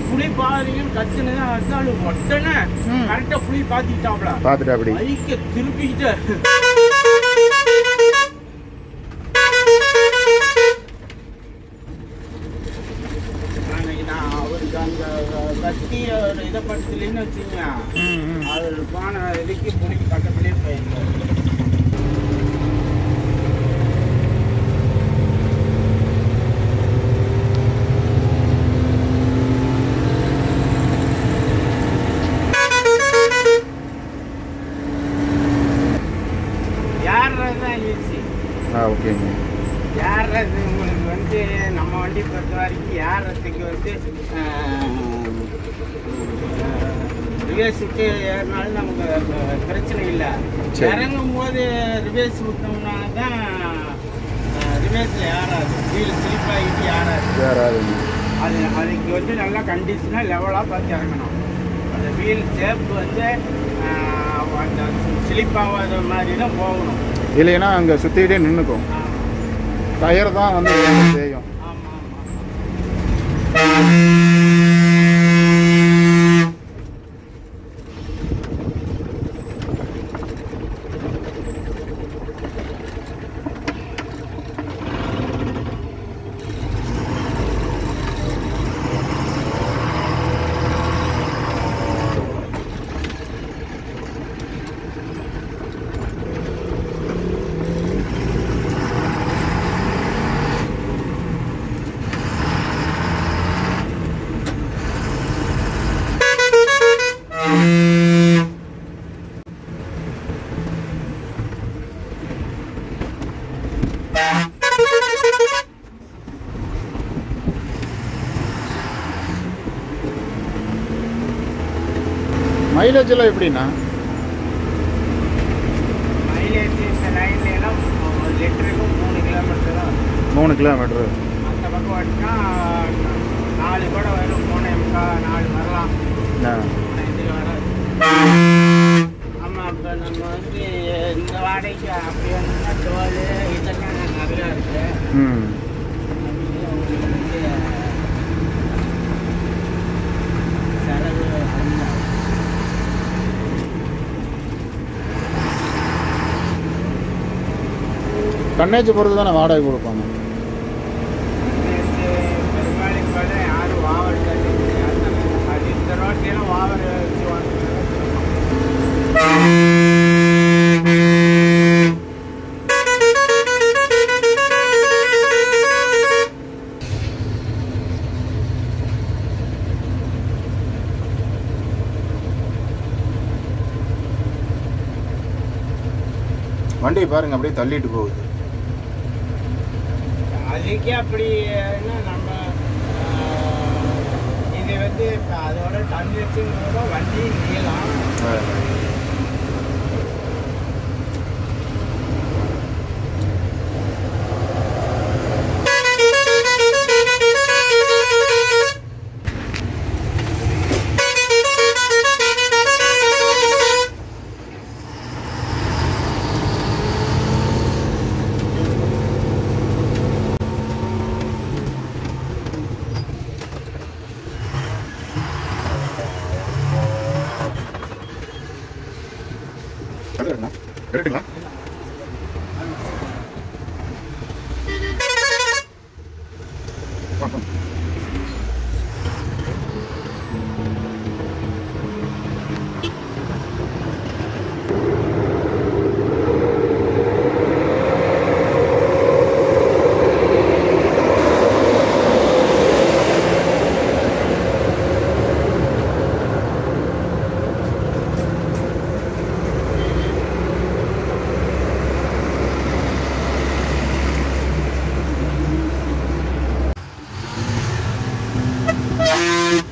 புளி பாருங்கன்னு கத்துனது இருந்தாலும் உடனே ம். கரெக்டா புளி பாத்திட்டாப்ல பார்த்துட்டு அப்படி பைக்க திருப்பிக்கிட்டு அன்னைக்கு நான் அவருக்கு அந்த கத்தி ஒரு இதை படுத்தலைன்னு வச்சுங்க ம் ம் அவர் போன இதுக்கு புளிக்கு பக்கத்துலேயே போயிருந்தார் யார்தான் ஈஸி ஆ ஓகேங்க யார்றது உங்களுக்கு வந்து நம்ம வண்டி பொறுத்த வரைக்கும் யாரத்துக்கு வந்து ரிவேஸ் விட்டு ஏறினாலும் நமக்கு அஹ், பிரச்சனை இல்லை சரி. இறங்கும் போது ரிவேஸ் விட்டோம்னா தான் ரிவேஸில் யாராது வீல் ஸ்லிப் ஆகிட்டு யாராது யாராவது அது அதுக்கு வந்து நல்லா கண்டிஷனாக லெவலாக பார்த்து இறங்கணும் அந்த வீல் ஷேப் வந்து அஹ், அந்த ஸ்லிப் ஆகாத மாதிரி தான் போகணும் இல்லைன்னா அங்கே சுற்றிக்கிட்டே நின்றுக்கும் ஆமாம் டயர் தான் வந்து வேலை செய்யும் ஆமாம் ஆமாம் மைலேஜ் எல்லாம் எப்படிண்ணா மைலேஜ் இந்த லைன்ல எல்லாம் ஒரு லிட்டருக்கு மூணு கிலோமீட்டர் தான் வரும். மூணு கிலோமீட்ரு அந்த பக்கம் வச்சுனா நாலு கூட வரும் மூணு முக்கால் நாலு வரலாம் ஆ மூணு இதில் வராது ஆமாம் இப்போ நம்ம வந்து இந்த வாடகைக்கு அப்படி வந்துன்னா தோல் இதெல்லாம் நிறையா இருக்கு ம் அது உங்களுக்கு வந்து செலவு அதிகமாகும். டன்னேஜ் பொறுத்து தானே வாடகை கொடுப்பாங்க நேத்து பெரும்பாலும் இப்போ யாரும் வாவல் தண்ணி கிடையாது அது இந்த ரோட்லாம் வாவல் வச்சு வாங்கினாலும் வண்டி பாருங்க அப்படியே தள்ளிட்டு போகுது அதுக்கே அப்படி என்ன நம்ம ஆஹ், இது வந்து இப்போ அதோட டன் வச்சுங்கிறத வண்டி நீளம் கரெக்டுங்களா கரெக்டுங்களா ஆ